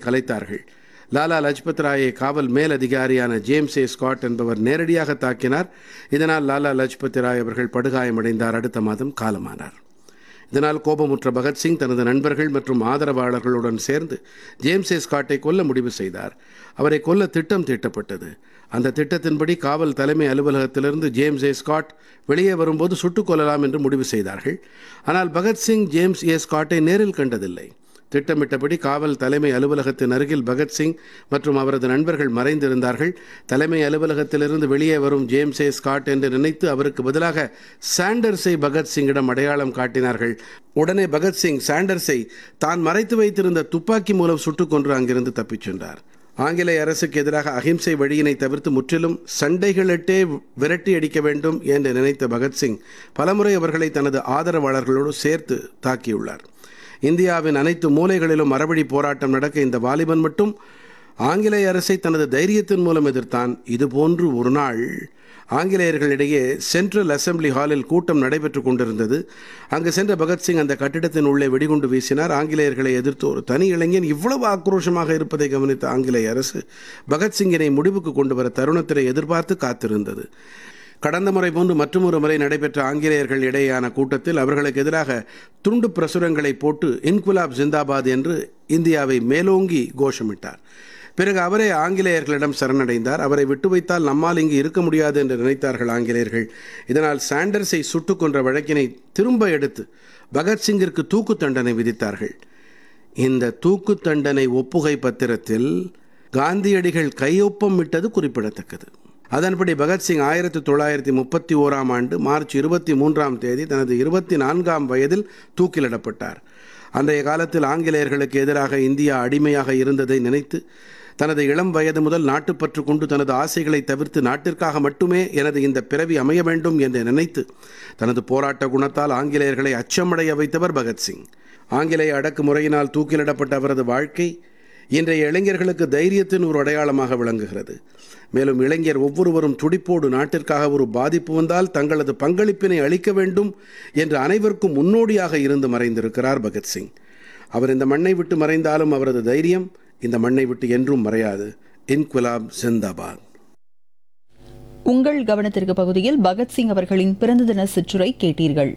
கலைத்தார்கள் லாலா லஜ்பத் ராயை காவல் மேலதிகாரியான James A Scott என்பவர் நேரடியாக தாக்கினார் இதனால் லாலா லஜ்பத் ராய் அவர்கள் படுகாயமடைந்தார் அடுத்த மாதம் காலமானார் இதனால் கோபமுற்ற பகத்சிங் தனது நண்பர்கள் மற்றும் ஆதரவாளர்களுடன் சேர்ந்து ஜேம்ஸ் ஏ ஸ்காட்டை கொல்ல முடிவு செய்தார் அவரை கொல்ல திட்டம் தீட்டப்பட்டது அந்த திட்டத்தின்படி காவல் தலைமை அலுவலகத்திலிருந்து ஜேம்ஸ் ஏ ஸ்காட் வெளியே வரும்போது சுட்டுக் கொல்லலாம் என்று முடிவு செய்தார்கள் ஆனால் பகத்சிங் ஜேம்ஸ் ஏ ஸ்காட்டை நேரில் கண்டதில்லை திட்டமிட்டபடி காவல் தலைமை அலுவலகத்தின் அருகில் பகத்சிங் மற்றும் அவரது நண்பர்கள் மறைந்திருந்தார்கள் தலைமை அலுவலகத்திலிருந்து வெளியே வரும் ஜேம்ஸ் ஏ ஸ்காட் என்று நினைத்து அவருக்கு பதிலாக சாண்டர்ஸை பகத்சிங்கிடம் அடையாளம் காட்டினார்கள் உடனே பகத்சிங் சாண்டர்ஸை தான் மறைத்து வைத்திருந்த துப்பாக்கி மூலம் சுட்டுக் கொன்று அங்கிருந்து தப்பிச் சென்றார் ஆங்கிலேய அரசுக்கு எதிராக அகிம்சை வழியினை தவிர்த்து முற்றிலும் சண்டைகளிட்டே விரட்டி அடிக்க வேண்டும் என்று நினைத்த பகத்சிங் பலமுறை அவர்களை தனது ஆதரவாளர்களோடு சேர்த்து தாக்கியுள்ளார் இந்தியாவின் அனைத்து மூலைகளிலும் மரவழி போராட்டம் நடக்க இந்த வாலிபன் மட்டும் ஆங்கிலேய அரசை தனது தைரியத்தின் மூலம் எதிர்த்தான் இதுபோன்று ஒரு நாள் ஆங்கிலேயர்களிடையே சென்ட்ரல் அசெம்பிளி ஹாலில் கூட்டம் நடைபெற்று கொண்டிருந்தது அங்கு சென்ற பகத்சிங் அந்த கட்டிடத்தின் உள்ளே வெடிகுண்டு வீசினார் ஆங்கிலேயர்களை எதிர்த்து ஒரு தனி இளைஞன் இவ்வளவு ஆக்ரோஷமாக இருப்பதை கவனித்த ஆங்கிலேய அரசு பகத்சிங்கினை முடிவுக்கு கொண்டு வர தருணத்தினை எதிர்பார்த்து காத்திருந்தது கடந்த முறை போன்று மற்றொரு முறை நடைபெற்ற ஆங்கிலேயர்கள் இடையேயான கூட்டத்தில் அவர்களுக்கு எதிராக துண்டு பிரசுரங்களை போட்டு இன்குலாப் ஜிந்தாபாத் என்று இந்தியாவை மேலோங்கி கோஷமிட்டார் பிறகு அவரே ஆங்கிலேயர்களிடம் சரணடைந்தார் அவரை விட்டு வைத்தால் நம்மால் இங்கு இருக்க முடியாது என்று நினைத்தார்கள் ஆங்கிலேயர்கள் இதனால் சாண்டர்ஸை சுட்டுக் கொன்ற வழக்கினை திரும்ப எடுத்து பகத்சிங்கிற்கு தூக்கு தண்டனை விதித்தார்கள் இந்த தூக்கு தண்டனை ஒப்புகை பத்திரத்தில் காந்தியடிகள் கையொப்பம் விட்டது குறிப்பிடத்தக்கது அதன்படி பகத்சிங் ஆயிரத்தி தொள்ளாயிரத்தி முப்பத்தி ஓராம் ஆண்டு மார்ச் இருபத்தி மூன்றாம் தேதி தனது இருபத்தி நான்காம் வயதில் தூக்கிலிடப்பட்டார் அன்றைய காலத்தில் ஆங்கிலேயர்களுக்கு எதிராக இந்தியா அடிமையாக இருந்ததை நினைத்து தனது இளம் வயது முதல் நாட்டுப்பற்று கொண்டு தனது ஆசைகளை தவிர்த்து நாட்டிற்காக மட்டுமே எனது இந்த பிறவி அமைய வேண்டும் என்று நினைத்து தனது போராட்ட குணத்தால் ஆங்கிலேயர்களை அச்சமடைய வைத்தவர் பகத்சிங் ஆங்கிலேய அடக்குமுறையினால் தூக்கிலிடப்பட்ட அவரது வாழ்க்கை இன்றைய இளைஞர்களுக்கு தைரியத்தின் ஒரு அடையாளமாக விளங்குகிறது மேலும் இளைஞர் ஒவ்வொருவரும் துடிப்போடு நாட்டிற்காக ஒரு பாதிப்பு வந்தால் தங்களது பங்களிப்பினை அளிக்க வேண்டும் என்று அனைவருக்கும் முன்னோடியாக இருந்து மறைந்திருக்கிறார் பகத்சிங் அவர் இந்த மண்ணை விட்டு மறைந்தாலும் அவரது தைரியம் இந்த மண்ணை விட்டு என்றும் மறையாது இன்குலாப் ஜிந்தாபாத் உங்கள் கவனத்திற்கு பகுதியில் பகத்சிங் அவர்களின் பிறந்த தின சிற்றுரை கேட்டீர்கள்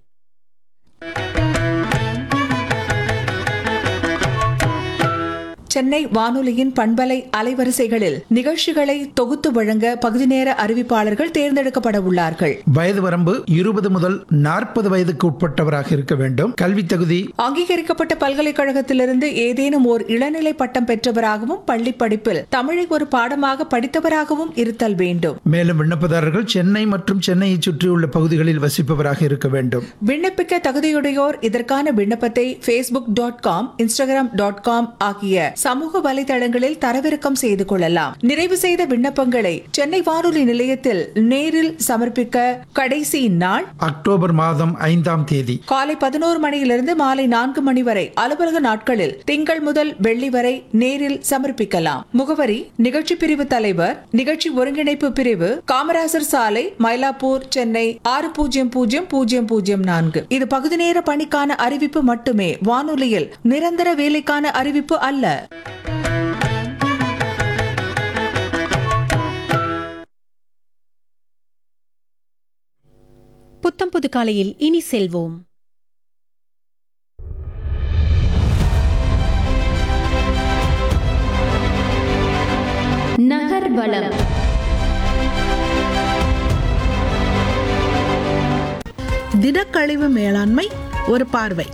சென்னை வானொலியின் பண்பலை அலைவரிசைகளில் நிகழ்ச்சிகளை தொகுத்து வழங்க பகுதி நேர அறிவிப்பாளர்கள் தேர்ந்தெடுக்கப்பட உள்ளார்கள் வயது வரம்பு இருபது முதல் நாற்பது வயதுக்கு உட்பட்டவராக இருக்க வேண்டும் கல்வி தகுதி அங்கீகரிக்கப்பட்ட பல்கலைக்கழகத்திலிருந்து ஏதேனும் ஓர் இளநிலை பட்டம் பெற்றவராகவும் பள்ளி படிப்பில் தமிழை ஒரு பாடமாக படித்தவராகவும் இருத்தல் வேண்டும் மேலும் விண்ணப்பதாரர்கள் சென்னை மற்றும் சென்னையை சுற்றியுள்ள பகுதிகளில் வசிப்பவராக இருக்க வேண்டும் விண்ணப்பிக்க தகுதியுடையோர் இதற்கான விண்ணப்பத்தை Facebook dot com Instagram dot com ஆகிய சமூக வலைதளங்களில் தரவிறக்கம் செய்து கொள்ளலாம் நிறைவு செய்த விண்ணப்பங்களை சென்னை வானொலி நிலையத்தில் நேரில் சமர்ப்பிக்க கடைசி நாள் அக்டோபர் மாதம் ஐந்தாம் தேதி காலை பதினோரு மணியிலிருந்து மாலை நான்கு மணி வரை அலுவலக நாட்களில் திங்கள் முதல் வெள்ளி வரை நேரில் சமர்ப்பிக்கலாம் முகவரி நிகழ்ச்சி பிரிவு தலைவர் நிகழ்ச்சி ஒருங்கிணைப்பு பிரிவு காமராசர் சாலை மயிலாப்பூர் சென்னை ஆறு பூஜ்ஜியம் பூஜ்ஜியம் பூஜ்ஜியம் பூஜ்ஜியம் நான்கு இது பகுதி நேர பணிக்கான அறிவிப்பு மட்டுமே வானொலியில் நிரந்தர வேலைக்கான அறிவிப்பு அல்ல புத்தம் புது காலையில் இனி செல்வோம் நகர்வலம் திடக்கழிவு மேலாண்மை ஒரு பார்வை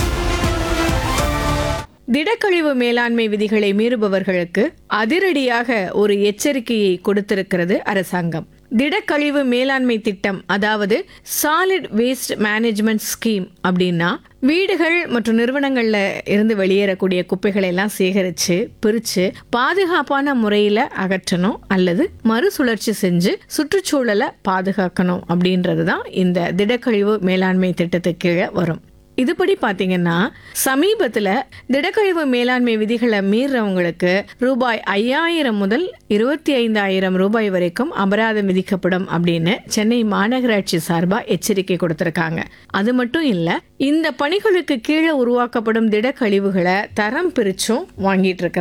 திடக்கழிவு மேலாண்மை விதிகளை மீறுபவர்களுக்கு அதிரடியாக ஒரு எச்சரிக்கையை கொடுத்திருக்கிறது அரசாங்கம் திடக்கழிவு மேலாண்மை திட்டம் அதாவது சாலிட் வேஸ்ட் மேனேஜ்மெண்ட் ஸ்கீம் அப்படின்னா வீடுகள் மற்றும் நிறுவனங்கள்ல இருந்து வெளியேறக்கூடிய குப்பைகளை எல்லாம் சேகரித்து பிரித்து பாதுகாப்பான முறையில் அகற்றணும் அல்லது மறுசுழற்சி செஞ்சு சுற்றுச்சூழலை பாதுகாக்கணும் அப்படின்றது தான் இந்த திடக்கழிவு மேலாண்மை திட்டத்துக்கு கீழே வரும் இதுபடி பார்த்தீங்கன்னா சமீபத்தில் திடக்கழிவு மேலாண்மை விதிகளை மீறவங்களுக்கு ரூபாய் ஐயாயிரம் முதல் இருபத்தி ஐந்தாயிரம் ரூபாய் வரைக்கும் அபராதம் விதிக்கப்படும் அப்படின்னு சென்னை மாநகராட்சி சார்பாக எச்சரிக்கை கொடுத்துருக்காங்க அது மட்டும் இல்லை இந்த பணிகளுக்கு கீழே உருவாக்கப்படும் திடக்கழிவுகளை தரம் பிரிச்சும் வாங்கிட்டு இருக்கிறாங்க